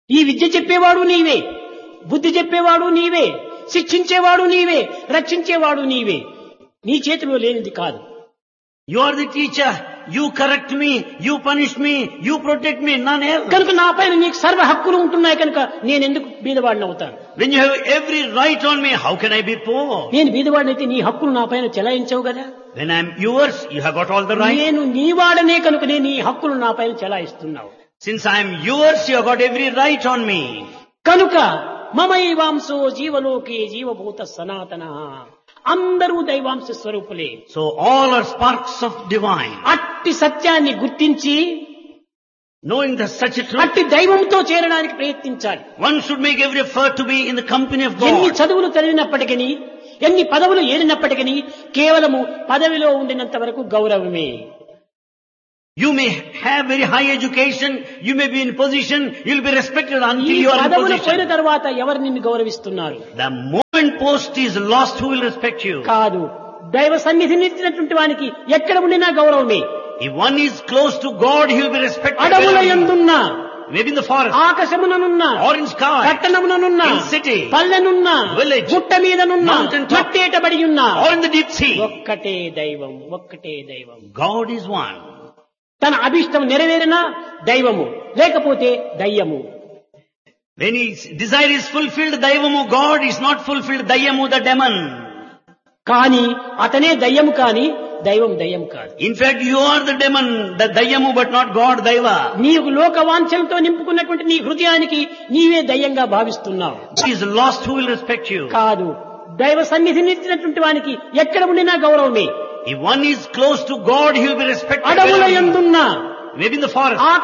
ఈ విద్య చెప్పేవాడు నీవే బుద్ధి చెప్పేవాడు నీవే శిక్షించేవాడు నీవే రక్షించేవాడు నీవే నీ చేతిలో లేనిది కాదు You are the teacher. You correct me. You punish me. You protect me. None else. కనుక నా పైన నీకు సర్వ హక్కులు ఉంటున్నాయి కనుక నేను ఎందుకు బీదవాడిని అవుతాను When you have every right on me, how can I be poor? నేను బీదవాడినైతే నీ హక్కులు నా పైన చెలాయించవు కదా When I am yours, you have got all the right. నేను నీవాడనే కనుకనే నీ హక్కులు నా పైన చెలాయిస్తున్నావు Since I am yours, you have got every right on me. కనుక మమైవాంశో జీవలోకే జీవభూత సనాతన అందరూ దైవాంశ స్వరూపులే So all are sparks of divine. అట్టి సత్యాన్ని గుర్తించి Knowing that such a truth, అట్టి దైవంతో చేరడానికి ప్రయత్నించాలి one should make every effort to be in the company of ఎన్ని God. చదువులు చదివినప్పటికీ ఎన్ని పదవులు ఏరినప్పటికీ కేవలము పదవిలో ఉండినంత వరకు గౌరవమే You may have very high education, you may be in position, you'll be respected ఈ until you are in పదవులు పోయిన position. తర్వాత ఎవరు నిన్ను గౌరవిస్తున్నారు The moment post is lost, who will respect you? కాదు దైవ సన్నిధిని ఇచ్చినటువంటి వానికి ఎక్కడ ఉండినా గౌరవమే If one is close to God, he will be respected. అడవుల wherever he is. ఎందున్నా Maybe in the forest, ఆకాశముననున్నా or in sky, పట్టణముననున్నా In city, పల్లెనున్నా village, గుట్ట మీదనున్నా mountain top, మట్టేటబడి ఉన్నా or in the deep sea. ఒక్కటే దైవం ఒక్కటే దైవం God is one. తన అభిష్టం నెరవేరినా దైవము లేకపోతే దయ్యము When his desire is fulfilled, Daivamu God is not fulfilled, Dayamu the demon. కానీ అతనే దయ్యము కాని దైవం దయ్యం కాదు In fact, you are the demon, the Dayamu but not God, Daiva. నీకు లోక వాంఛలతో నింపుకున్నటువంటి నీ హృదయానికి నీవే దయ్యంగా భావిస్తున్నావు Who is lost, who will respect you? కాదు దైవ సన్నిధిని ఇచ్చినటువంటి వానికి ఎక్కడ ఉండినా గౌరవమే If one is close to God, he will be respected. అడవుల wherever he is. ఎందున్నా Maybe in the forest,